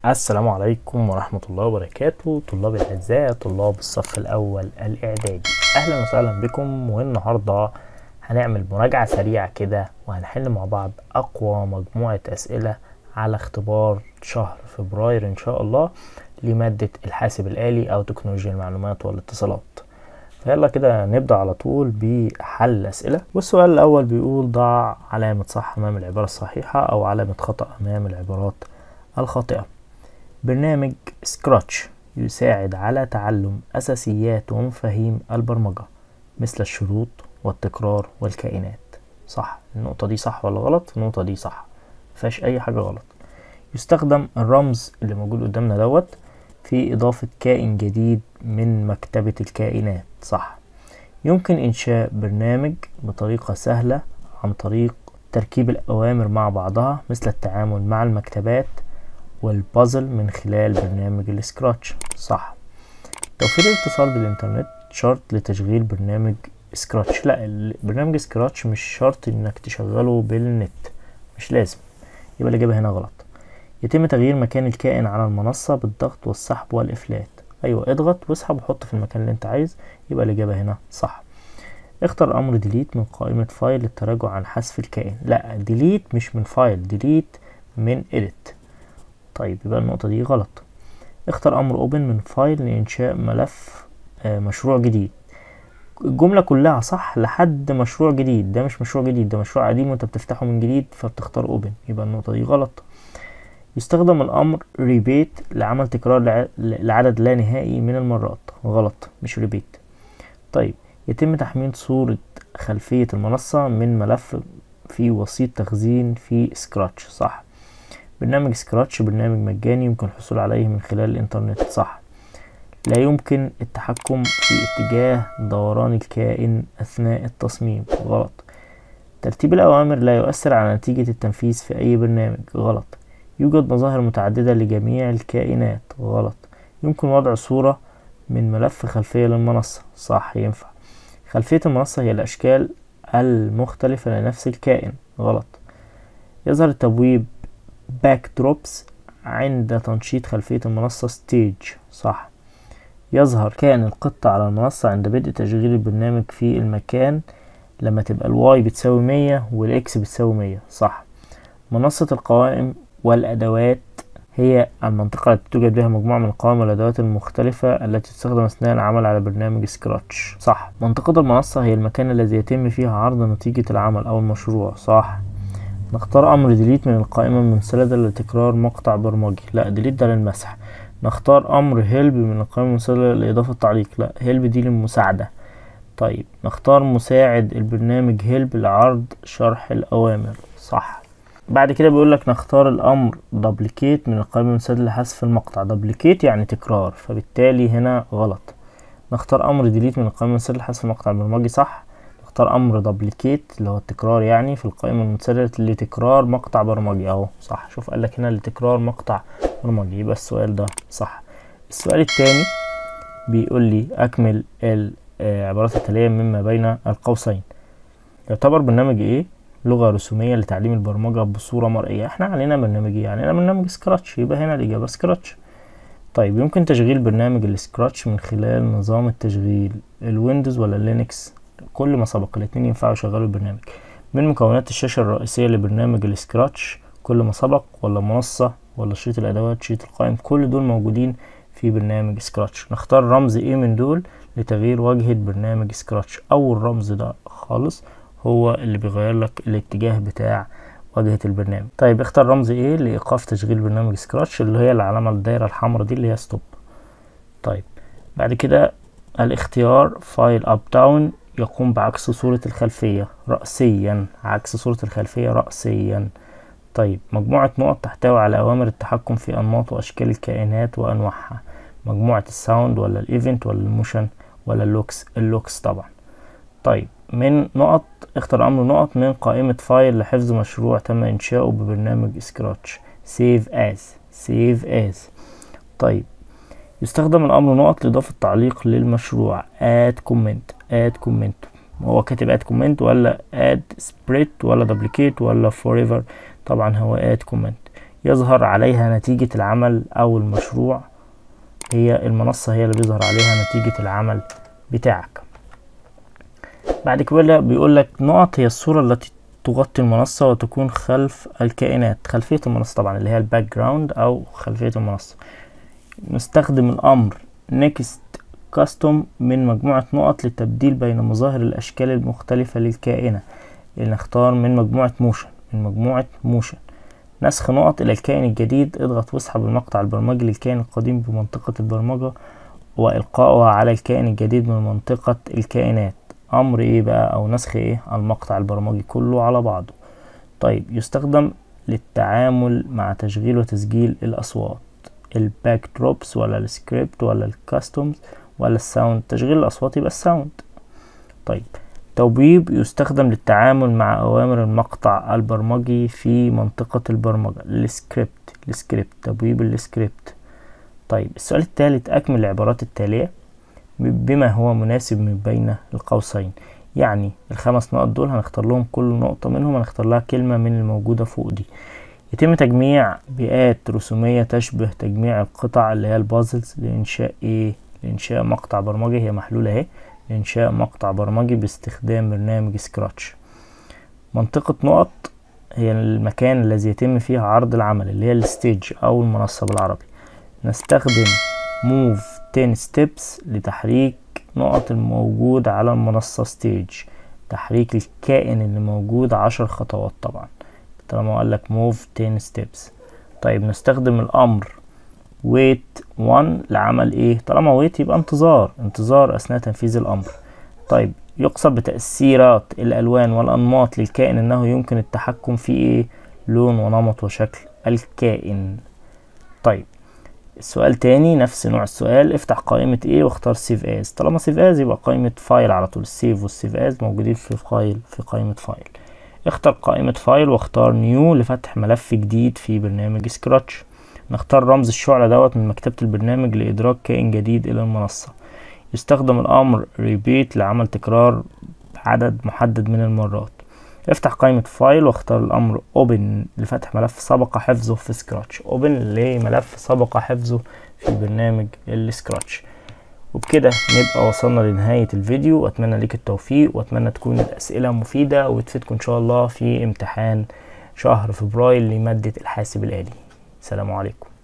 السلام عليكم ورحمة الله وبركاته طلاب الأعزاء طلاب الصف الأول الإعدادي أهلا وسهلا بكم والنهاردة هنعمل مراجعة سريعة كده وهنحل مع بعض أقوى مجموعة أسئلة على اختبار شهر فبراير إن شاء الله لمادة الحاسب الآلي أو تكنولوجيا المعلومات والاتصالات فيلا كده نبدأ على طول بحل الأسئلة والسؤال الأول بيقول ضع علامة صح أمام العبارة الصحيحة أو علامة خطأ أمام العبارات الخاطئة برنامج سكراتش يساعد على تعلم أساسيات ومفاهيم البرمجة مثل الشروط والتكرار والكائنات صح النقطة دي صح ولا غلط النقطة دي صح مفيهاش أي حاجة غلط يستخدم الرمز اللي موجود قدامنا دوت في إضافة كائن جديد من مكتبة الكائنات صح يمكن إنشاء برنامج بطريقة سهلة عن طريق تركيب الأوامر مع بعضها مثل التعامل مع المكتبات والبازل من خلال برنامج السكراتش صح توفير الاتصال بالإنترنت شرط لتشغيل برنامج سكراتش لا برنامج سكراتش مش شرط إنك تشغله بالنت مش لازم يبقى الإجابة هنا غلط يتم تغيير مكان الكائن على المنصة بالضغط والسحب والإفلات أيوة اضغط واسحب وحط في المكان اللي انت عايز يبقى الإجابة هنا صح اختر أمر ديليت من قائمة فايل للتراجع عن حذف الكائن لا ديليت مش من فايل ديليت من edit طيب يبقى النقطة دي غلط اختر أمر open من فايل لإنشاء ملف آه مشروع جديد الجملة كلها صح لحد مشروع جديد ده مش مشروع جديد ده مشروع قديم وانت بتفتحه من جديد فبتختار open يبقى النقطة دي غلط يستخدم الأمر ريبيت لعمل تكرار لعدد لا نهائي من المرات غلط مش ريبيت طيب يتم تحميل صورة خلفية المنصة من ملف في وسيط تخزين في سكراتش صح برنامج سكراتش برنامج مجاني يمكن الحصول عليه من خلال الإنترنت صح لا يمكن التحكم في اتجاه دوران الكائن أثناء التصميم غلط ترتيب الأوامر لا يؤثر على نتيجة التنفيذ في أي برنامج غلط يوجد مظاهر متعددة لجميع الكائنات غلط يمكن وضع صورة من ملف خلفية للمنصة صح ينفع خلفية المنصة هي الأشكال المختلفة لنفس الكائن غلط يظهر التبويب باك دروبس عند تنشيط خلفية المنصة ستيج صح يظهر كائن القطة على المنصة عند بدء تشغيل البرنامج في المكان لما تبقى الواي بتساوي مية والإكس بتساوي مية صح منصة القوائم والأدوات هي المنطقة التي توجد بها مجموعة من القوائم والأدوات المختلفة التي تستخدم أثناء العمل على برنامج سكراتش صح منطقة المنصة هي المكان الذي يتم فيها عرض نتيجة العمل أو المشروع صح نختار أمر ديليت من القائمة المنسدة لتكرار مقطع برمجي لا ديليت ده للمسح نختار أمر هيلب من القائمة المنسدة لإضافة تعليق لا هيلب دي للمساعدة طيب نختار مساعد البرنامج هيلب لعرض شرح الأوامر صح بعد كده بيقول لك نختار الامر دبليكيت من القائمه المنسدة لحذف المقطع دبليكيت يعني تكرار فبالتالي هنا غلط نختار امر ديليت من القائمه المنسدة لحذف المقطع البرمجي صح نختار امر دبليكيت اللي هو التكرار يعني في القائمه المنسدة لتكرار مقطع برمجي اهو صح شوف قال لك هنا لتكرار مقطع برمجي يبقى السؤال ده صح السؤال الثاني بيقول لي اكمل العبارات التاليه مما بين القوسين يعتبر برنامج ايه لغة رسومية لتعليم البرمجة بصورة مرئية احنا علينا برنامج ايه علينا برنامج سكراتش يبقى هنا الإجابة سكراتش طيب يمكن تشغيل برنامج السكراتش من خلال نظام التشغيل الويندوز ولا اللينكس كل ما سبق الاتنين ينفعوا يشغلوا البرنامج من مكونات الشاشة الرئيسية لبرنامج السكراتش كل ما سبق ولا منصة ولا شريط الأدوات شريط القائم كل دول موجودين في برنامج سكراتش نختار رمز ايه من دول لتغيير واجهة برنامج سكراتش أول رمز ده خالص هو اللي بيغير لك الاتجاه بتاع واجهة البرنامج طيب اختار رمز ايه لإيقاف تشغيل برنامج سكراتش اللي هي العلامة الدايرة الحمراء دي اللي هي ستوب طيب بعد كده الاختيار فايل اب داون يقوم بعكس صورة الخلفية رأسيا عكس صورة الخلفية رأسيا طيب مجموعة نقط تحتوي على أوامر التحكم في أنماط وأشكال الكائنات وأنواعها مجموعة الساوند ولا الإيفنت ولا الموشن ولا اللوكس اللوكس طبعا طيب من نقط اختر امر نقط من قائمة فايل لحفظ مشروع تم انشاؤه ببرنامج سكراتش save as save as طيب يستخدم الامر نقط لاضافة تعليق للمشروع add comment add comment هو كاتب add comment ولا add split ولا duplicate ولا forever طبعا هو add comment يظهر عليها نتيجة العمل أو المشروع هي المنصة هي اللي بيظهر عليها نتيجة العمل بتاعك بعد كده بيقول لك نقط هي الصورة التي تغطي المنصة وتكون خلف الكائنات خلفية المنصة طبعا اللي هي الباك جراوند أو خلفية المنصة نستخدم الأمر next custom من مجموعة نقط للتبديل بين مظاهر الأشكال المختلفة للكائنة نختار من مجموعة موشن من مجموعة موشن نسخ نقط إلى الكائن الجديد اضغط واسحب المقطع البرمجي للكائن القديم بمنطقة البرمجة وإلقائها على الكائن الجديد من منطقة الكائنات أمر إيه بقى أو نسخ إيه المقطع البرمجي كله على بعضه طيب يستخدم للتعامل مع تشغيل وتسجيل الأصوات الباك دروبس ولا السكريبت ولا الكاستومز ولا الساوند تشغيل الأصوات يبقى الساوند طيب توبيب يستخدم للتعامل مع أوامر المقطع البرمجي في منطقة البرمجة السكريبت السكريبت تبويب السكريبت طيب السؤال الثالث أكمل العبارات التالية بما هو مناسب من بين القوسين يعني الخمس نقط دول هنختار لهم كل نقطة منهم هنختار لها كلمة من الموجودة فوق دي يتم تجميع بيئات رسومية تشبه تجميع القطع اللي هي البازلز لإنشاء إيه لإنشاء مقطع برمجي هي محلولة أهي لإنشاء مقطع برمجي باستخدام برنامج سكراتش منطقة نقط هي المكان الذي يتم فيه عرض العمل اللي هي الستيج أو المنصة بالعربي نستخدم move 10 steps لتحريك نقط الموجود على المنصة ستيج تحريك الكائن اللي موجود عشر خطوات طبعا طالما قال لك move 10 steps طيب نستخدم الأمر wait 1 لعمل ايه طالما wait يبقى انتظار انتظار أثناء تنفيذ الأمر طيب يقصد بتأثيرات الألوان والأنماط للكائن أنه يمكن التحكم في ايه لون ونمط وشكل الكائن طيب السؤال تاني نفس نوع السؤال افتح قائمة ايه واختار سيف از طالما سيف از يبقى قائمة فايل على طول السيف والسيف از موجودين في فايل في قائمة فايل اختار قائمة فايل واختار نيو لفتح ملف جديد في برنامج سكراتش نختار رمز الشعلة دوت من مكتبة البرنامج لإدراك كائن جديد إلى المنصة يستخدم الأمر repeat لعمل تكرار عدد محدد من المرات افتح قائمة فايل واختار الأمر open لفتح ملف سبق حفظه في سكراتش open لملف سبق حفظه في برنامج السكراتش وبكده نبقى وصلنا لنهاية الفيديو وأتمنى ليك التوفيق وأتمنى تكون الأسئلة مفيدة وتفيدكم إن شاء الله في امتحان شهر فبراير لمادة الحاسب الآلي السلام عليكم